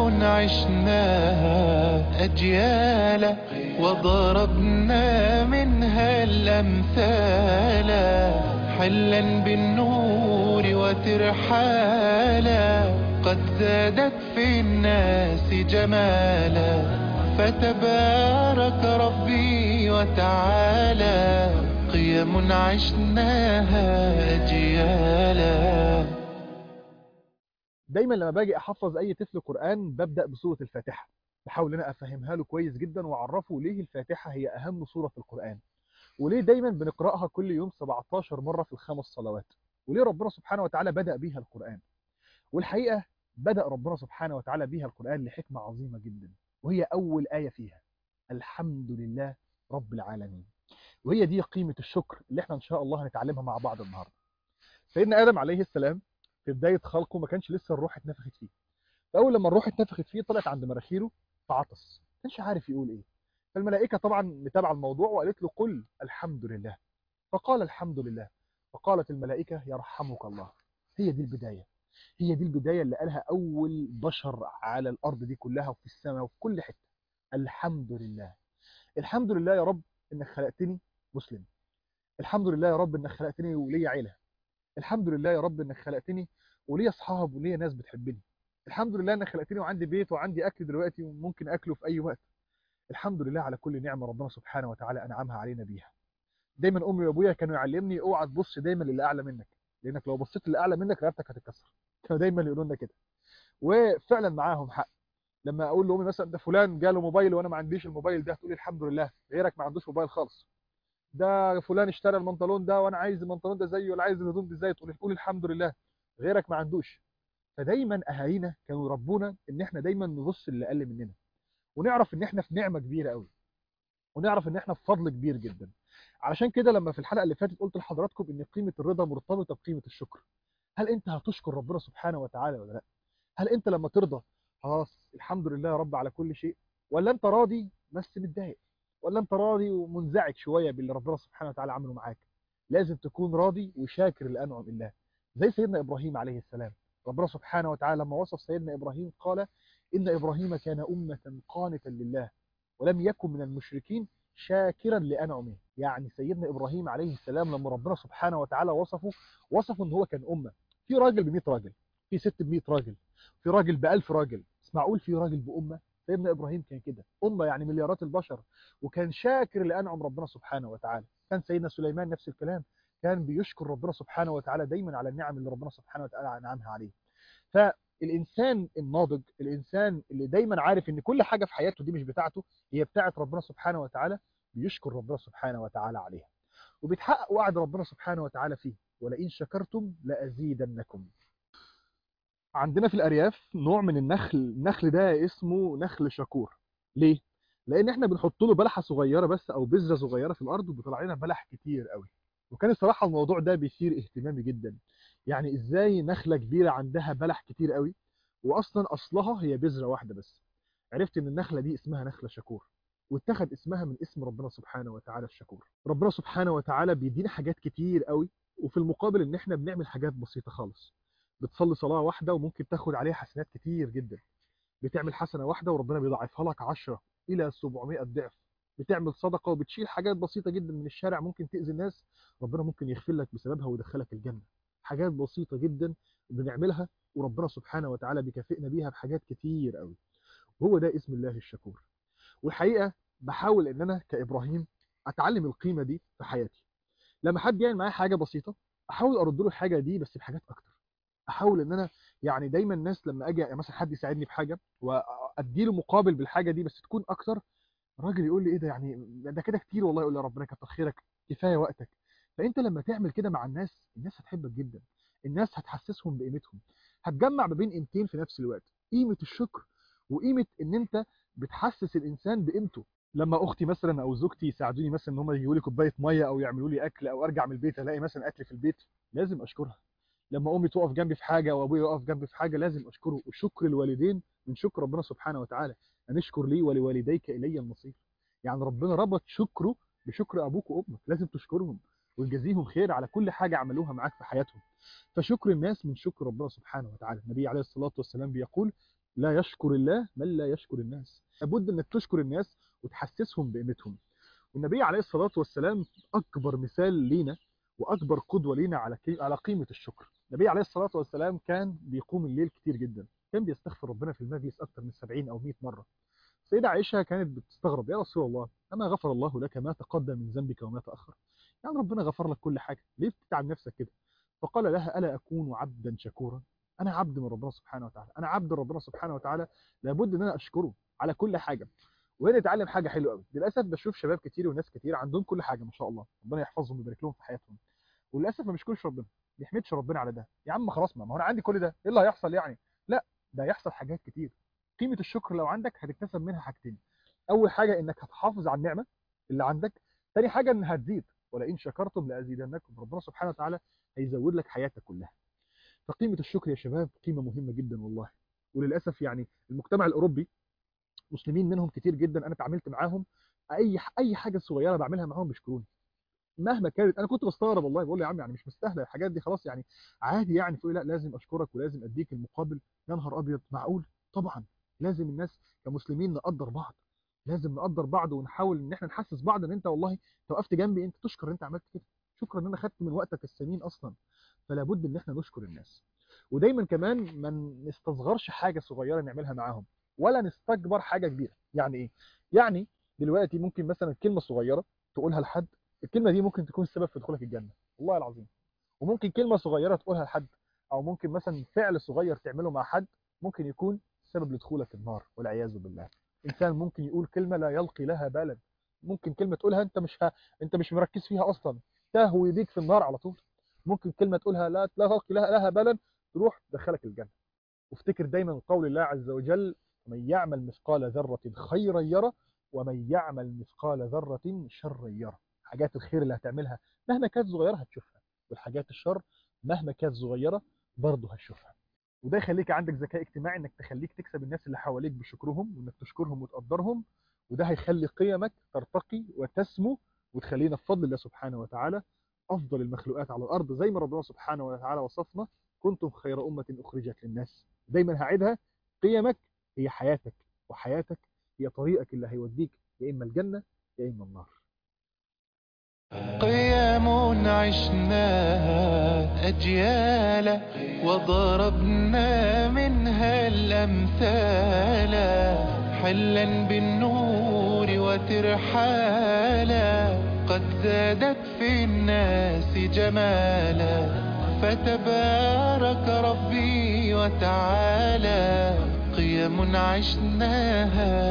عشناها أجيالا وضربنا منها الأمثال حلا بالنور وترحالا قد زادت في الناس جمالا فتبارك ربي وتعالى قيم عشناها أجيالا دايما لما باجي احفظ اي طفل قران ببدا بسوره الفاتحه بحاول ان انا افهمها له كويس جدا واعرفه ليه الفاتحه هي اهم سوره في القران وليه دايما بنقراها كل يوم 17 مره في الخمس صلوات وليه ربنا سبحانه وتعالى بدا بيها القران والحقيقه بدا ربنا سبحانه وتعالى بيها القران لحكمه عظيمه جدا وهي اول ايه فيها الحمد لله رب العالمين وهي دي قيمه الشكر اللي احنا ان شاء الله هنتعلمها مع بعض النهارده سيدنا ادم عليه السلام في بدايه خلقه ما كانش لسه الروح اتنفخت فيه فاول لما الروح اتنفخت فيه طلعت عند مناخيره فعطس ما كانش عارف يقول ايه فالملائكه طبعا متابعه الموضوع وقالت له قل الحمد لله فقال الحمد لله فقالت الملائكه يرحمك الله هي دي البدايه هي دي البدايه اللي قالها اول بشر على الارض دي كلها وفي السماء وفي كل حته الحمد لله الحمد لله يا رب انك خلقتني مسلم الحمد لله يا رب انك خلقتني وليا عيله الحمد لله يا رب انك خلقتني وليا اصحاب وليا ناس بتحبني الحمد لله انك خلقتني وعندي بيت وعندي اكل دلوقتي وممكن اكله في اي وقت الحمد لله على كل نعمه ربنا سبحانه وتعالى انعمها علينا بيها دايما امي وابويا كانوا يعلمني اوعى تبص دايما للي اعلى منك لانك لو بصيت للي اعلى منك رقبتك هتتكسر كانوا دايما يقولوا لنا كده وفعلا معاهم حق لما اقول لامي مثلا ده فلان جاله موبايل وانا ما عنديش الموبايل ده تقول الحمد لله غيرك ما عندوش موبايل خالص ده فلان اشترى البنطلون ده وانا عايز البنطلون ده زيه ولا عايز الهدوم دي زيه تقول تقول الحمد لله غيرك ما عندوش فدايما اهالينا كانوا يربونا ان احنا دايما نبص اللي اقل مننا ونعرف ان احنا في نعمه كبيره قوي ونعرف ان احنا في فضل كبير جدا علشان كده لما في الحلقه اللي فاتت قلت لحضراتكم ان قيمه الرضا مرتبطه بقيمه الشكر هل انت هتشكر ربنا سبحانه وتعالى ولا لا هل انت لما ترضى خلاص الحمد لله يا رب على كل شيء ولا انت راضي بس متضايق ولا انت راضي ومنزعج شويه باللي ربنا سبحانه وتعالى عمله معاك لازم تكون راضي وشاكر لانعم الله زي سيدنا ابراهيم عليه السلام ربنا سبحانه وتعالى لما وصف سيدنا ابراهيم قال ان ابراهيم كان امه قانتا لله ولم يكن من المشركين شاكرا لانعمه يعني سيدنا ابراهيم عليه السلام لما ربنا سبحانه وتعالى وصفه وصفه ان هو كان امه في راجل ب 100 راجل في ست ب 100 راجل في راجل ب 1000 راجل مش معقول في راجل بامه سيدنا ابراهيم كان كده امه يعني مليارات البشر وكان شاكر لانعم ربنا سبحانه وتعالى كان سيدنا سليمان نفس الكلام كان بيشكر ربنا سبحانه وتعالى دايما على النعم اللي ربنا سبحانه وتعالى انعمها عليه فالانسان الناضج الانسان اللي دايما عارف ان كل حاجه في حياته دي مش بتاعته هي بتاعه ربنا سبحانه وتعالى بيشكر ربنا سبحانه وتعالى عليها وبيتحقق وعد ربنا سبحانه وتعالى فيه ولئن شكرتم لازيدنكم عندنا في الارياف نوع من النخل النخل ده اسمه نخل شكور ليه لان احنا بنحط له بلحه صغيره بس او بذره صغيره في الارض وبيطلع لنا بلح كتير قوي وكان الصراحه الموضوع ده بيثير اهتمامي جدا يعني ازاي نخله كبيره عندها بلح كتير قوي واصلا اصلها هي بذره واحده بس عرفت ان النخله دي اسمها نخله شكور واتخذ اسمها من اسم ربنا سبحانه وتعالى الشكور ربنا سبحانه وتعالى بيدينا حاجات كتير قوي وفي المقابل ان احنا بنعمل حاجات بسيطه خالص بتصلي صلاه واحده وممكن تاخد عليها حسنات كتير جدا بتعمل حسنه واحده وربنا بيضاعفها لك 10 الى 700 ضعف بتعمل صدقه وبتشيل حاجات بسيطه جدا من الشارع ممكن تاذي الناس ربنا ممكن يغفر لك بسببها ويدخلك الجنه حاجات بسيطه جدا بنعملها وربنا سبحانه وتعالى بيكافئنا بيها بحاجات كتير قوي وهو ده اسم الله الشكور والحقيقه بحاول ان انا كابراهيم اتعلم القيمه دي في حياتي لما حد يعمل معايا حاجه بسيطه احاول ارد له الحاجه دي بس بحاجات اكتر احاول ان انا يعني دايما الناس لما اجي يعني مثلا حد يساعدني في حاجه وادي له مقابل بالحاجه دي بس تكون اكتر الراجل يقول لي ايه ده يعني ده كده كتير والله يقول لي ربنا كتر خيرك كفايه وقتك فانت لما تعمل كده مع الناس الناس هتحبك جدا الناس هتحسسهم بقيمتهم هتجمع ما بين قيمتين في نفس الوقت قيمه الشكر وقيمه ان انت بتحسس الانسان بقيمته لما اختي مثلا او زوجتي يساعدوني مثلا ان هم يجيبوا لي كوبايه ميه او يعملوا لي اكل او ارجع من البيت الاقي مثلا اكل في البيت لازم اشكرها لما امي تقف جنبي في حاجه او ابويا يقف جنبي في حاجه لازم اشكره وشكر الوالدين من شكر ربنا سبحانه وتعالى ان اشكر لي ولوالديك الي المصير يعني ربنا ربط شكره بشكر ابوك وامك لازم تشكرهم وتجازيهم خير على كل حاجه عملوها معاك في حياتهم فشكر الناس من شكر ربنا سبحانه وتعالى النبي عليه الصلاه والسلام بيقول لا يشكر الله من لا يشكر الناس لابد انك تشكر الناس وتحسسهم بقيمتهم والنبي عليه الصلاة والسلام أكبر مثال لينا وأكبر قدوة لينا على على قيمة الشكر النبي عليه الصلاة والسلام كان بيقوم الليل كتير جدا كان بيستغفر ربنا في المجلس أكثر من 70 أو 100 مرة سيدة عائشة كانت بتستغرب يا رسول الله أما غفر الله لك ما تقدم من ذنبك وما تأخر يعني ربنا غفر لك كل حاجة ليه بتتعب نفسك كده فقال لها ألا أكون عبدا شكورا أنا عبد من ربنا سبحانه وتعالى أنا عبد ربنا سبحانه وتعالى لابد أن أنا أشكره على كل حاجة وهنا اتعلم حاجه حلوه قوي للاسف بشوف شباب كتير وناس كتير عندهم كل حاجه ما شاء الله ربنا يحفظهم ويبارك لهم في حياتهم وللاسف ما بيشكرش ربنا ما بيحمدش ربنا على ده يا عم خلاص ما هو انا عندي كل ده ايه اللي هيحصل يعني لا ده هيحصل حاجات كتير قيمه الشكر لو عندك هتكتسب منها حاجتين اول حاجه انك هتحافظ على النعمه اللي عندك تاني حاجه انها هتزيد ولئن شكرتم لازيدنكم ربنا سبحانه وتعالى هيزود لك حياتك كلها فقيمه الشكر يا شباب قيمه مهمه جدا والله وللاسف يعني المجتمع الاوروبي مسلمين منهم كتير جدا انا اتعاملت معاهم اي اي حاجه صغيره بعملها معاهم بيشكروني مهما كانت انا كنت بستغرب والله بقول له يا عم يعني مش مستاهله الحاجات دي خلاص يعني عادي يعني تقول لا لازم اشكرك ولازم اديك المقابل يا نهار ابيض معقول طبعا لازم الناس كمسلمين نقدر بعض لازم نقدر بعض ونحاول ان احنا نحسس بعض ان انت والله انت وقفت جنبي انت تشكر ان انت عملت كده شكرا ان انا خدت من وقتك الثمين اصلا فلا بد ان احنا نشكر الناس ودايما كمان ما نستصغرش حاجه صغيره نعملها معاهم ولا نستكبر حاجه كبيره يعني ايه يعني دلوقتي ممكن مثلا كلمه صغيره تقولها لحد الكلمه دي ممكن تكون سبب في دخولك الجنه والله العظيم وممكن كلمه صغيره تقولها لحد او ممكن مثلا فعل صغير تعمله مع حد ممكن يكون سبب لدخولك النار والعياذ بالله انسان ممكن يقول كلمه لا يلقي لها بالا ممكن كلمه تقولها انت مش ها... انت مش مركز فيها اصلا تهوي بيك في النار على طول ممكن كلمه تقولها لا لا تلقي لها لها بالا تروح تدخلك الجنه وافتكر دايما قول الله عز وجل من يعمل مثقال ذرة خيرا يرى ومن يعمل مثقال ذرة شرا يرى حاجات الخير اللي هتعملها مهما كانت صغيرة هتشوفها والحاجات الشر مهما كانت صغيرة برضه هتشوفها وده يخليك عندك ذكاء اجتماعي انك تخليك تكسب الناس اللي حواليك بشكرهم وانك تشكرهم وتقدرهم وده هيخلي قيمك ترتقي وتسمو وتخلينا بفضل الله سبحانه وتعالى افضل المخلوقات على الارض زي ما ربنا سبحانه وتعالى وصفنا كنتم خير امه اخرجت للناس دايما هعيدها قيمك هي حياتك وحياتك هي طريقك اللي هيوديك يا إما الجنة يا إما النار قيام عشناها أجيالا وضربنا منها الأمثال حلا بالنور وترحالا قد زادت في الناس جمالا فتبارك ربي وتعالى قيم عشناها